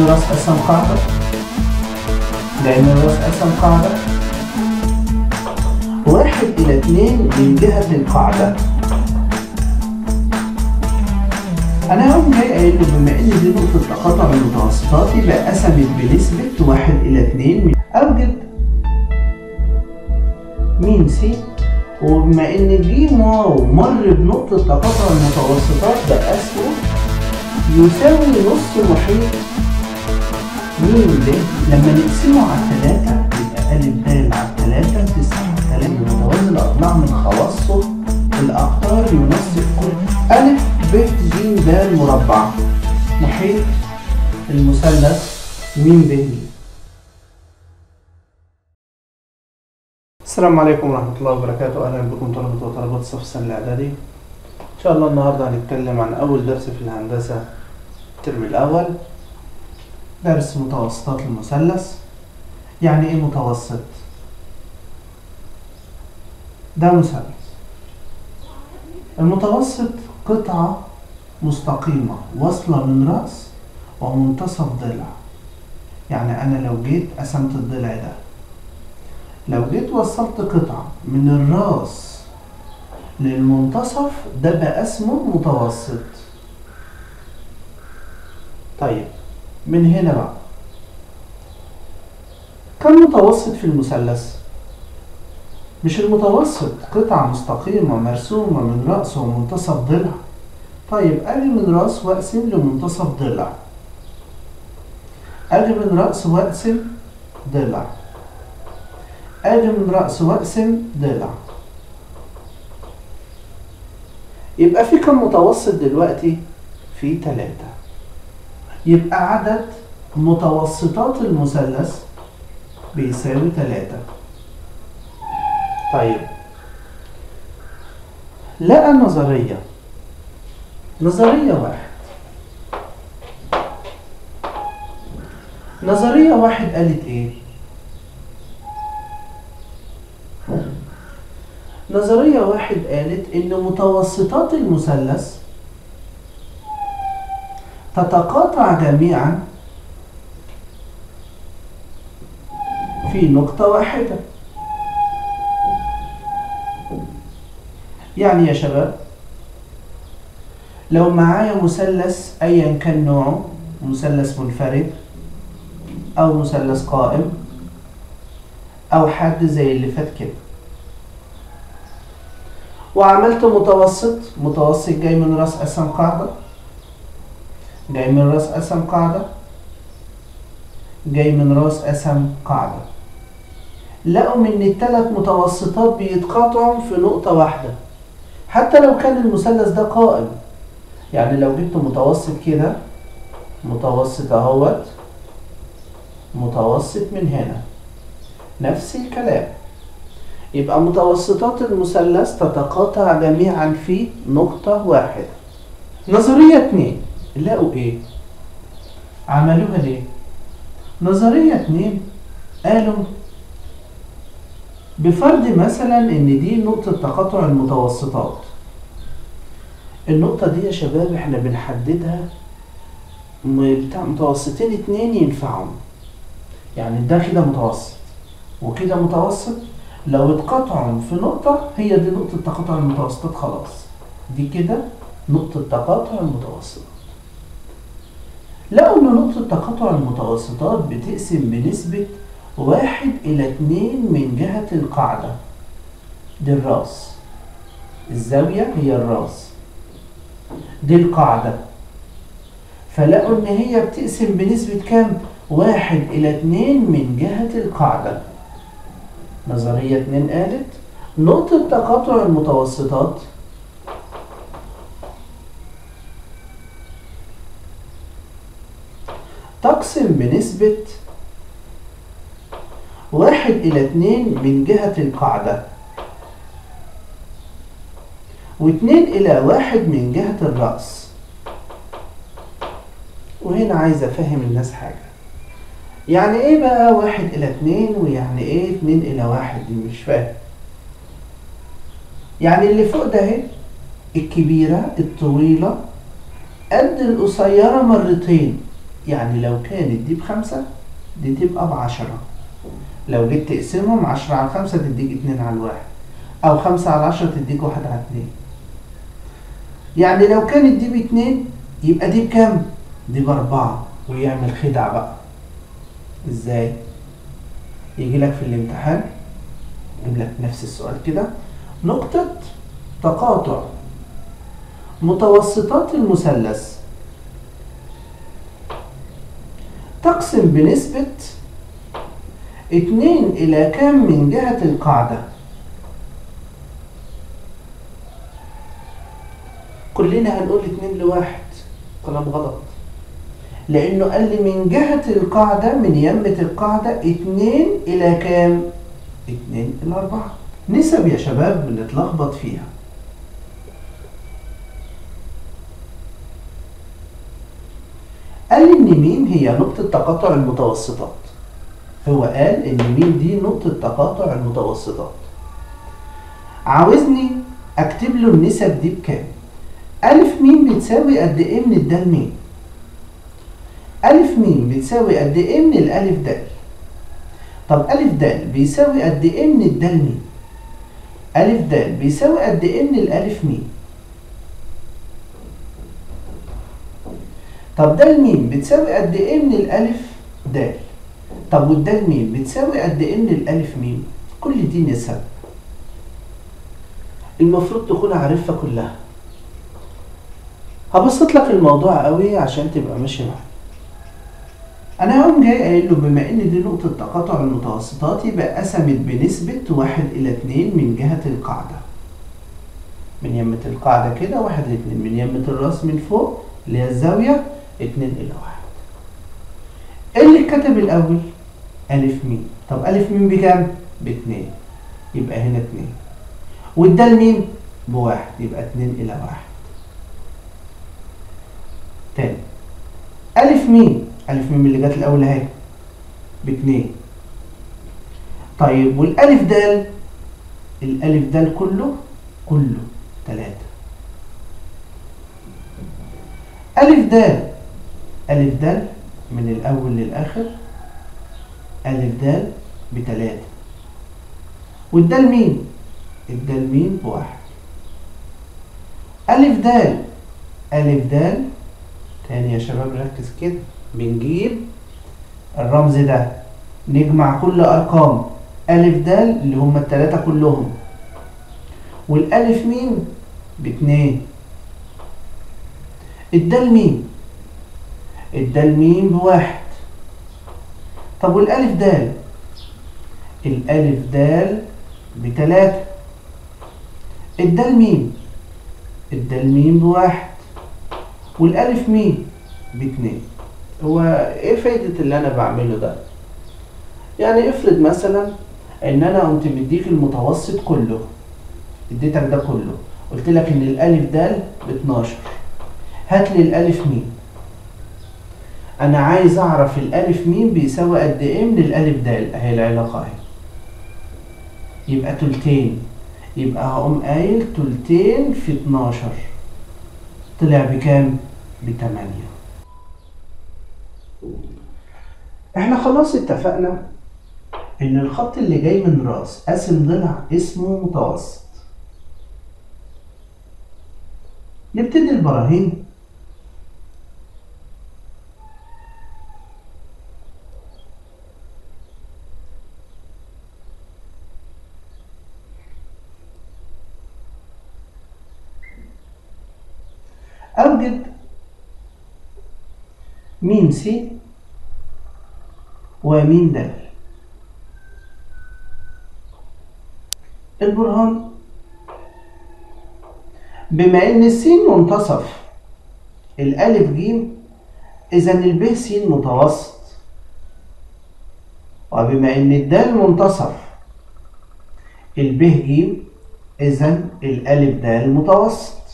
من راس قسم قاعدة جاي من راس قسم قاعدة واحد إلى اتنين من جهة القاعدة أنا هقوم جاي قايل له بما إن دي نقطة تقاطع المتوسطات يبقى قسمت بنسبة واحد إلى اتنين أوجد ميم س وبما إن ج واو مر بنقطة تقاطع المتوسطات بقى اسمه يساوي نص محيط ميم ب لما نقسمه على التلاتة يبقى ألف د على التلاتة تسعة كلام متوازي الأضلاع من خواصه الأقطار ينصف كل ألف ب ج د مربع محيط المثلث م ب السلام عليكم ورحمة الله وبركاته أهلا بكم طلبة وطلبات الصف السنة الإعدادي إن شاء الله النهاردة هنتكلم عن أول درس في الهندسة الترم الأول درس متوسطات المثلث يعني إيه متوسط؟ ده مثلث المتوسط قطعة مستقيمة واصلة من رأس ومنتصف ضلع يعني أنا لو جيت قسمت الضلع ده لو جيت وصلت قطعة من الراس للمنتصف ده بقى اسمه متوسط طيب من هنا بقى كم متوسط في المثلث مش المتوسط قطعة مستقيمة مرسومة من رأس ومنتصف ضلع طيب أجي من رأس وأقسم لمنتصف ضلع أجي من رأس وأقسم ضلع أجي من رأس وأقسم ضلع يبقى في كم متوسط دلوقتي؟ في تلاتة يبقى عدد متوسطات المثلث بيساوي تلاتة طيب لقى نظرية نظرية واحد نظرية واحد قالت ايه؟ نظرية واحد قالت إن متوسطات المثلث تتقاطع جميعا في نقطة واحدة يعني يا شباب لو معايا مثلث أيا كان نوعه مثلث منفرد أو مثلث قائم أو حد زي اللي فات كده وعملت متوسط متوسط جاي من راس قسم قاعدة جاي من راس قسم قاعدة جاي من راس قسم قاعدة لقوا ان الثلاث متوسطات بيتقاطعوا في نقطة واحدة حتى لو كان المثلث ده قائم يعني لو جبت متوسط كده متوسط اهوت متوسط من هنا نفس الكلام يبقى متوسطات المثلث تتقاطع جميعا في نقطة واحدة نظرية اتنين لقوا ايه عملوها ليه نظرية اتنين قالوا بفرض مثلا ان دي نقطة تقاطع المتوسطات النقطة دي يا شباب احنا بنحددها بتاع متوسطين اتنين ينفعهم يعني ده كده متوسط وكده متوسط لو اتقطعوا في نقطة هي دي نقطة تقاطع المتوسطات خلاص دي كده نقطة تقاطع المتوسطات لقوا ان نقطة تقاطع المتوسطات بتقسم بنسبة واحد إلى اتنين من جهة القاعدة دي الراس الزاوية هي الراس دي القاعدة فلقوا ان هي بتقسم بنسبة كام؟ واحد إلى اتنين من جهة القاعدة نظرية اتنين قالت نقطة تقاطع المتوسطات تقسم بنسبة واحد إلى اتنين من جهة القاعدة واتنين إلى واحد من جهة الرأس وهنا عايز أفهم الناس حاجة يعني ايه بقى واحد الى اتنين ويعني ايه اتنين الى واحد دي مش فاهم يعني اللي فوق ده اهي الكبيرة الطويلة قد القصيرة مرتين يعني لو كانت دي بخمسة دي تبقى بعشرة لو جيت تقسمهم عشرة على خمسة تديك اتنين على الواحد أو خمسة على عشرة تديك واحد على اتنين يعني لو كانت دي باتنين يبقى دي بكام؟ دي بأربعة ويعمل خدع بقى ازاي؟ يجي لك في الامتحان يجيب لك نفس السؤال كده نقطة تقاطع متوسطات المثلث تقسم بنسبة اتنين إلى كام من جهة القاعدة كلنا هنقول اتنين لواحد كلام غلط لأنه قال لي من جهة القاعدة من يمة القاعدة اتنين إلى كام؟ اتنين إلى أربعة نسب يا شباب بنتلخبط فيها قال لي إن ميم هي نقطة تقاطع المتوسطات هو قال إن ميم دي نقطة تقاطع المتوسطات عاوزني أكتب له النسب دي بكام ألف ميم بتساوي قد إيه من الدال ميم ألف ميم بتساوي قد إيه من الألف دال طب ألف دال بيساوي قد إيه من الدال ميم ألف دال بيساوي قد إيه من الألف ميم طب دال ميم بتساوي قد إيه من الألف دال طب والدال ميم بتساوي قد إيه من الألف ميم كل دي نسب المفروض تكون عارفها كلها هبسط لك الموضوع قوي عشان تبقى ماشي معايا انا هقوم جاي قايل له بما ان دي نقطة تقاطع المتوسطات يبقى قسمت بنسبة واحد الى اتنين من جهة القاعدة من يمة القاعدة كده واحد لاتنين من يمة الراس من فوق اللي هي الزاوية اتنين الى واحد ايه اللي اتكتب الاول الف ميم طب الف ميم بكام باتنين يبقى هنا اتنين والدال ميم بواحد يبقى اتنين الى واحد تاني ألف ميم ألف ميم اللي جت الأول أهي باتنين طيب والألف دال الألف دال كله كله تلاتة ألف دال ألف دال من الأول للآخر ألف دال بتلاتة والدال مين؟ الدال مين بواحد ألف دال ألف دال تاني يا شباب ركز كده بنجيب الرمز ده نجمع كل أرقام ألف دال اللي هم التلاتة كلهم والألف مين باتنين الدال مين الدال مين بواحد طب والألف دال الألف دال بتلاتة الدال مين الدال مين بواحد والالف مين باتنين هو ايه فايدة اللي انا بعمله ده يعني افرض مثلا ان انا قمت مديك المتوسط كله اديتك ده كله قلت لك ان الالف دال ب 12 هات لي الالف مين انا عايز اعرف الالف مين بيساوي قد ايه من الالف دال اهي العلاقه اهي يبقى تلتين يبقى هقوم قايل تلتين في 12 طلع بكام؟ بتمانية احنا خلاص اتفقنا ان الخط اللي جاي من راس قاسم ضلع اسمه متوسط نبتدي البراهين أوجد ميم س وميم د البرهان بما ان السين منتصف الالف جيم اذا الب س متوسط وبما ان الدال منتصف الب جيم اذا الالف دال متوسط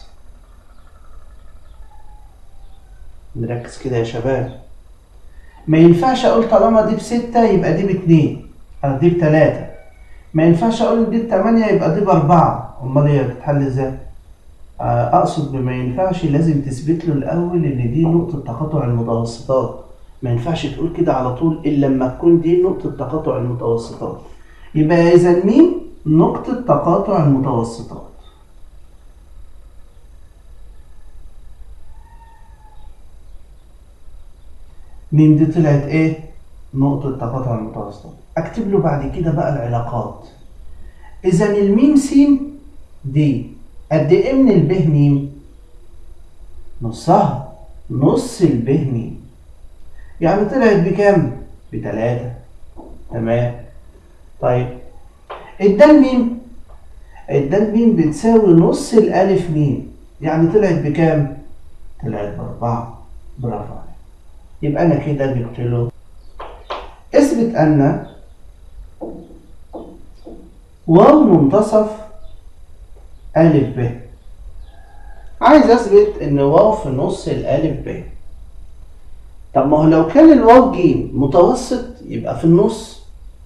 نركز كده يا شباب ما ينفعش اقول طالما دي بستة يبقى دي باتنين او دي بتلاتة ما ينفعش اقول دي بتمانية يبقى دي باربعة امال هي بتتحل ازاي اقصد بما ينفعش لازم تثبت له الاول ان دي نقطة تقاطع المتوسطات ما ينفعش تقول كده على طول الا لما تكون دي نقطه تقاطع المتوسطات يبقى اذا مين نقطه تقاطع المتوسطات مين دي طلعت ايه نقطه تقاطع المتوسطات اكتب له بعد كده بقى العلاقات اذا الميم س دي قد ايه من الب م نصها نص الب م يعني طلعت بكام بتلاتة تمام طيب الدال ميم الدال ميم بتساوي نص الالف ميم يعني طلعت بكام طلعت باربعة برافو عليك يبقى انا كده جبت له اثبت ان واو منتصف ألف ب عايز أثبت إن واو في نص الألف ب طب ما هو لو كان الواو ج متوسط يبقى في النص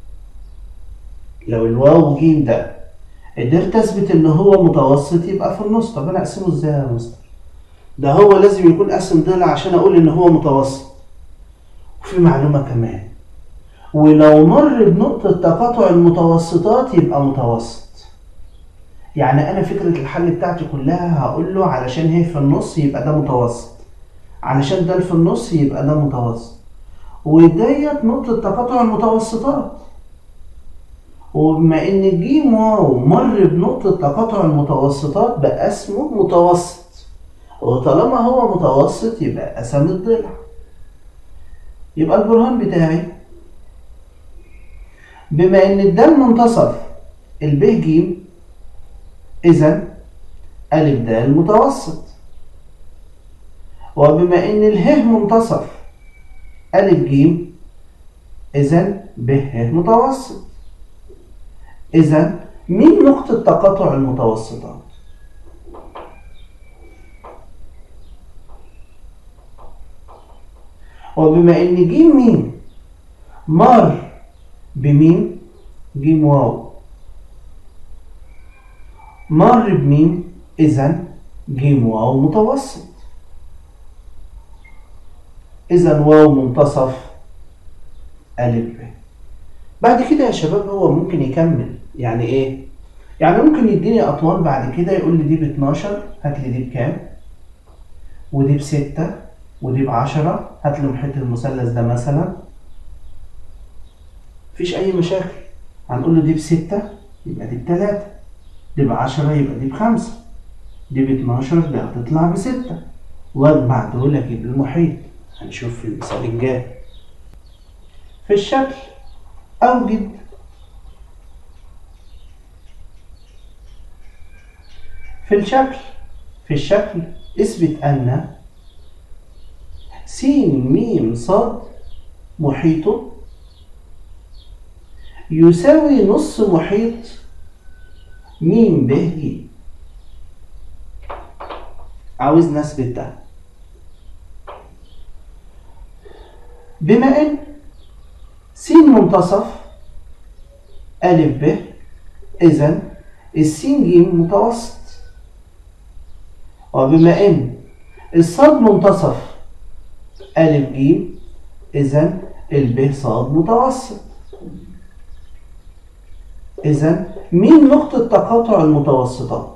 لو الواو ج ده قدرت أثبت إن هو متوسط يبقى في النص طب أنا أقسمه إزاي يا مستر؟ ده هو لازم يكون قسم ضلع عشان أقول إن هو متوسط وفي معلومة كمان ولو مر بنقطة تقاطع المتوسطات يبقى متوسط يعني انا فكره الحل بتاعتي كلها هقول له علشان هي في النص يبقى ده متوسط علشان ده في النص يبقى ده متوسط وديت نقطه تقاطع المتوسطات وبما ان ج واو مر بنقطه تقاطع المتوسطات بقى اسمه متوسط وطالما هو متوسط يبقى قسم الضلع يبقى البرهان بتاعي بما ان الدال منتصف الب ج إذا ألف د متوسط وبما إن اله منتصف ألف ج إذا ب ه متوسط إذا مين نقطة تقاطع المتوسطات؟ وبما إن ج مين مر بمين ج واو مر بمين إذا ج واو متوسط إذا واو منتصف ألف ب بعد كده يا شباب هو ممكن يكمل يعني إيه؟ يعني ممكن يديني أطوال بعد كده يقول لي دي ب 12 هات لي دي بكام؟ ودي بستة ودي بعشرة هات لي محيط المثلث ده مثلا مفيش أي مشاكل هنقول له دي بستة يبقى دي بتلاتة دي بعشرة يبقى دي بخمسة دي باتناشر دي هتطلع بستة واجمع دول اجيب المحيط هنشوف في المثال الجاي في الشكل أوجد في الشكل في الشكل اثبت أن س م ص محيط يساوي نص محيط م ب ج عاوز نثبت ده بما ان س منتصف أ ب إذا السين ج متوسط وبما ان الصاد منتصف أ ج إذا الب صاد متوسط إذا مين نقطة تقاطع المتوسطات؟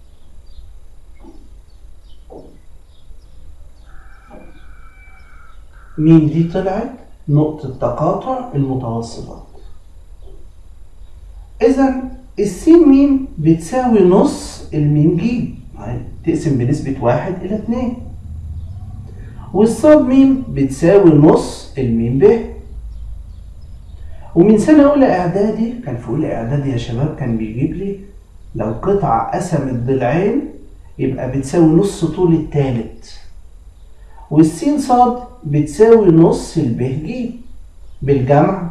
مين دي طلعت نقطة تقاطع المتوسطات إذا السين ميم بتساوي نص الميم ج تقسم بنسبة واحد إلى اتنين والصاد ميم بتساوي نص الميم ب ومن سنة أولى إعدادي كان في أولى إعدادي يا شباب كان بيجيب لي لو قطعة قسمت ضلعين يبقى بتساوي نص طول التالت والسين صاد بتساوي نص الب ج بالجمع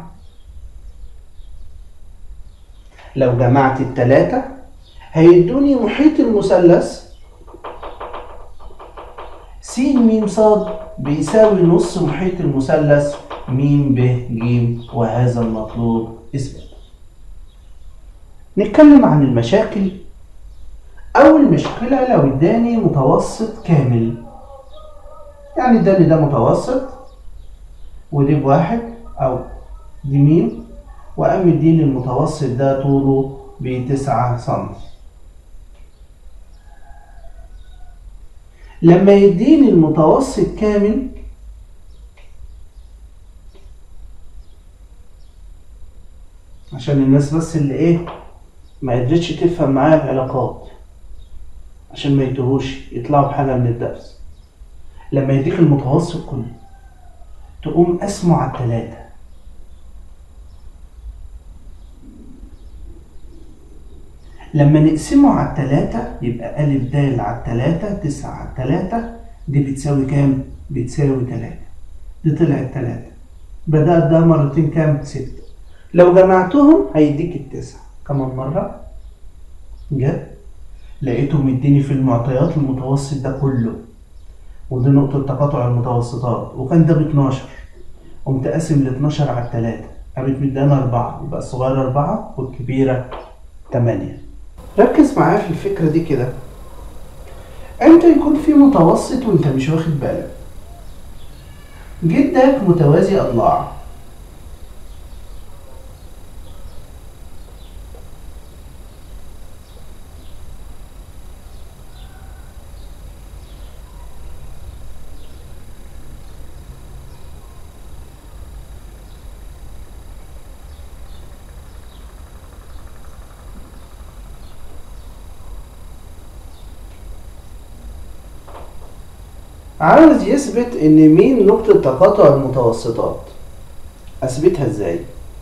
لو جمعت التلاتة هيدوني محيط المثلث س م ص بيساوي نص محيط المثلث م ب ج وهذا المطلوب اثبات نتكلم عن المشاكل أول مشكلة لو اداني متوسط كامل يعني اداني ده متوسط ودي بواحد أو دي ميم وقام مديني المتوسط ده طوله بتسعة سنتي لما يديني المتوسط كامل عشان الناس بس اللي ايه ما قدرتش تفهم معايا العلاقات عشان ما يتوهوش يطلعوا بحاجة من الدرس لما يديك المتوسط كله تقوم قسمه على التلاتة لما نقسمه على التلاتة يبقى ألف د على التلاتة تسعة على التلاتة دي بتساوي كام؟ بتساوي تلاتة دي طلعت تلاتة بدأت ده مرتين كام؟ ستة لو جمعتهم هيديك التسعة كمان مرة جد لقيته مديني في المعطيات المتوسط ده كله ودي نقطة تقاطع المتوسطات وكان ده ب 12 قمت قاسم ال 12 على التلاتة قامت مدانا أربعة يبقى الصغيرة أربعة والكبيرة تمانية ركز معايا في الفكرة دي كده امتى يكون في متوسط وانت مش واخد بالك جدك متوازي أضلاع عاوز يثبت ان مين نقطة تقاطع المتوسطات اثبتها ازاي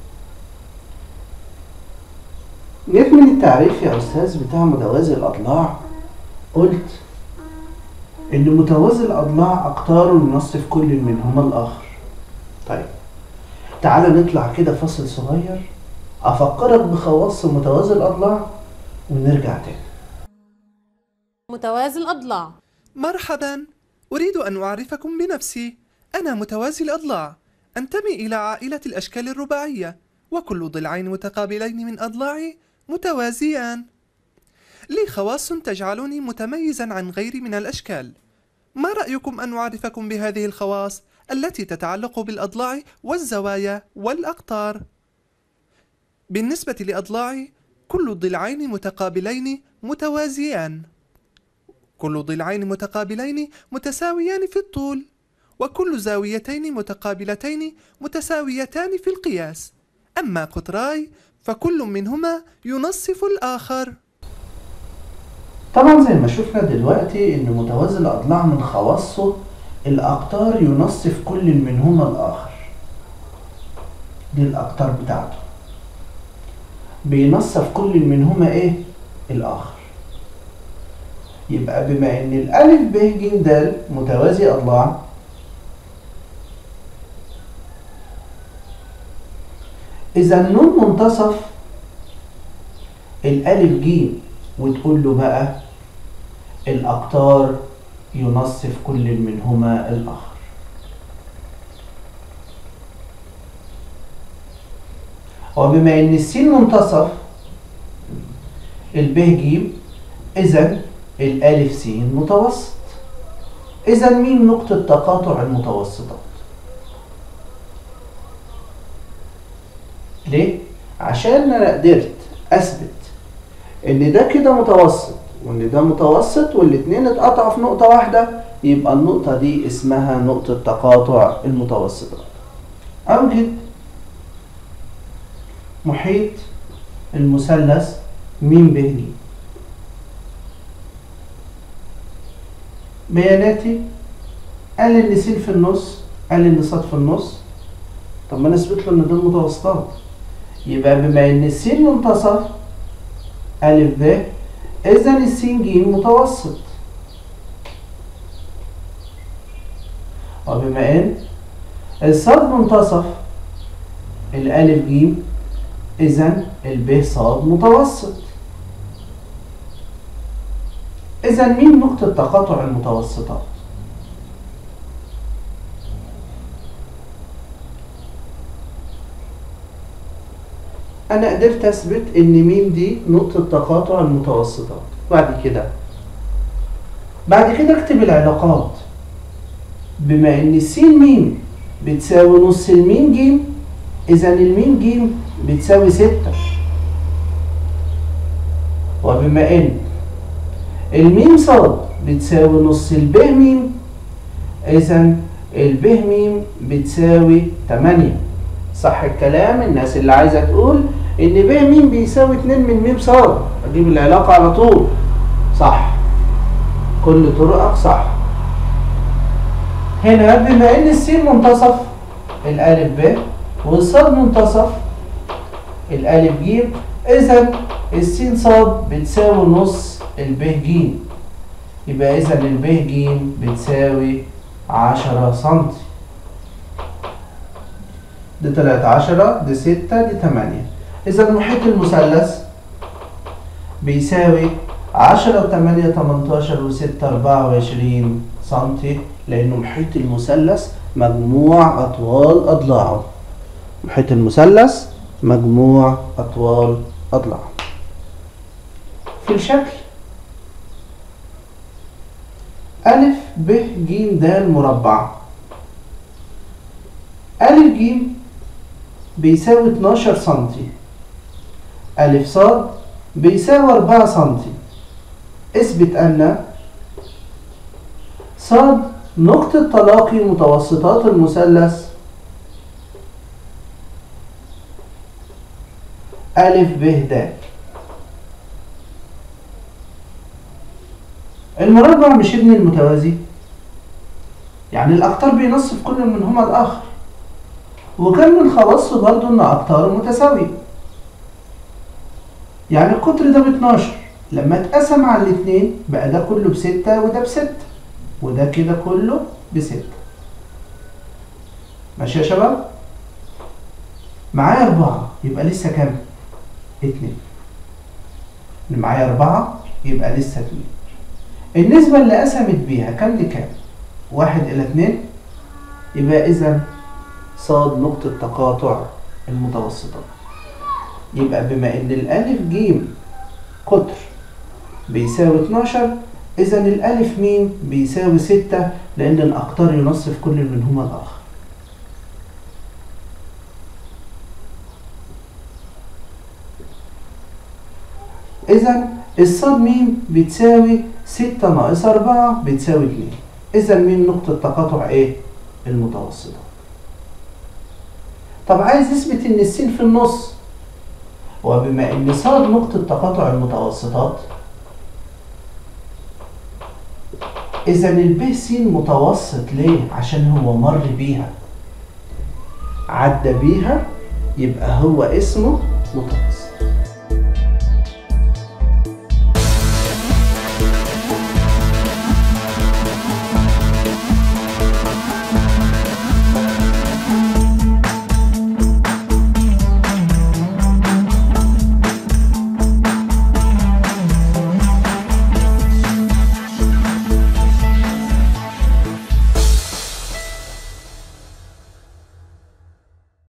جيت من التعريف يا استاذ بتاع متوازي الاضلاع قلت ان متوازي الاضلاع اقطار ينصف كل منهما الاخر طيب تعالى نطلع كده فصل صغير افكرك بخواص متوازي الاضلاع ونرجع تاني متوازي الأضلاع مرحبا أريد أن أعرفكم بنفسي أنا متوازي الأضلاع أنتمي إلى عائلة الأشكال الرباعية وكل ضلعين متقابلين من أضلاعي متوازيان لي خواص تجعلني متميزا عن غيري من الأشكال ما رأيكم أن أعرفكم بهذه الخواص التي تتعلق بالأضلاع والزوايا والأقطار بالنسبة لأضلاعي كل الضلعين متقابلين متوازيان كل ضلعين متقابلين متساويان في الطول وكل زاويتين متقابلتين متساويتان في القياس أما قطراي فكل منهما ينصف الآخر طبعا زي ما شفنا دلوقتي ان متوازي الاضلاع من خواصه الاقطار ينصف كل منهما الاخر دي الاقطار بتاعته بينصف كل منهما ايه الاخر يبقى بما ان الالف ب ج د متوازي اضلاع اذا النون منتصف الالف ج وتقول له بقى الاقطار ينصف كل منهما الاخر وبما ان السين منتصف الب ج اذا الالف س متوسط اذا مين نقطة تقاطع المتوسطات ليه؟ عشان انا قدرت اثبت ان ده كده متوسط وان ده متوسط والاتنين اتقطعوا في نقطة واحدة يبقى النقطة دي اسمها نقطة تقاطع المتوسطات اوجد محيط المثلث م ب ج بياناتي قال ان س في النص قال ان ص في النص طب ما انا اثبت له ان ده المتوسطات يبقى بما ان الس منتصف ا ب اذا الس ج متوسط وبما ان الصاد منتصف الالف ج اذا الب صاد متوسط إذا مين نقطة تقاطع المتوسطات؟ أنا قدرت أثبت إن مين دي نقطة تقاطع المتوسطات، بعد كده بعد كده أكتب العلاقات بما إن س م بتساوي نص الميم جيم إذا الميم جيم بتساوي ستة وبما إن الميم صاد بتساوي نص الب ميم إذا الب ميم بتساوي تمانية صح الكلام الناس اللي عايزة تقول إن ب ميم بيساوي اتنين من ميم صاد أجيب العلاقة على طول صح كل طرقك صح هنا بما ان السين منتصف الالف ب والصاد منتصف الالف ج اذا السين صاد بتساوي نص الب ج يبقى اذا الب ج بتساوي عشرة سنتي دي طلعت عشرة دي ستة دي تمانية اذا محيط المثلث بيساوي عشرة وتمانية تمنتاشر وستة أربعة وعشرين سنتي لأنه محيط المثلث مجموع أطوال أضلاعه محيط المثلث مجموع أطوال أضلاعه في الشكل ألف ب ج د مربع ألف ج بيساوي 12 سنتي ألف صاد بيساوي 4 سنتي اثبت أن صاد نقطة تلاقي متوسطات المثلث ألف ب د المربع مش ابن المتوازي يعني الأقطار بينصف كل منهما الآخر وكان من خواصه برضه إن أقطاره متساوية يعني القطر ده ب 12 لما اتقسم على الاتنين بقى ده كله بستة وده بستة وده كده كله بستة ماشي يا شباب معايا أربعة يبقى لسه كام؟ اتنين اللي معايا أربعة يبقى لسه اتنين النسبة اللي قسمت بيها كام لكام؟ واحد إلى اتنين يبقى إذا صاد نقطة تقاطع المتوسطات يبقى بما إن الألف جيم قطر بيساوي 12 إذا الألف ميم بيساوي 6 لأن الأقطار ينصف كل منهما الآخر إذا الصاد ميم بتساوي 6 ناقص 4 بتساوي 2 إذا ميم نقطة تقاطع إيه؟ المتوسطة طب عايز اثبت إن السين في النص وبما إن صاد نقطة تقاطع المتوسطات إذا الب س متوسط ليه؟ عشان هو مر بيها عدى بيها يبقى هو اسمه متوسط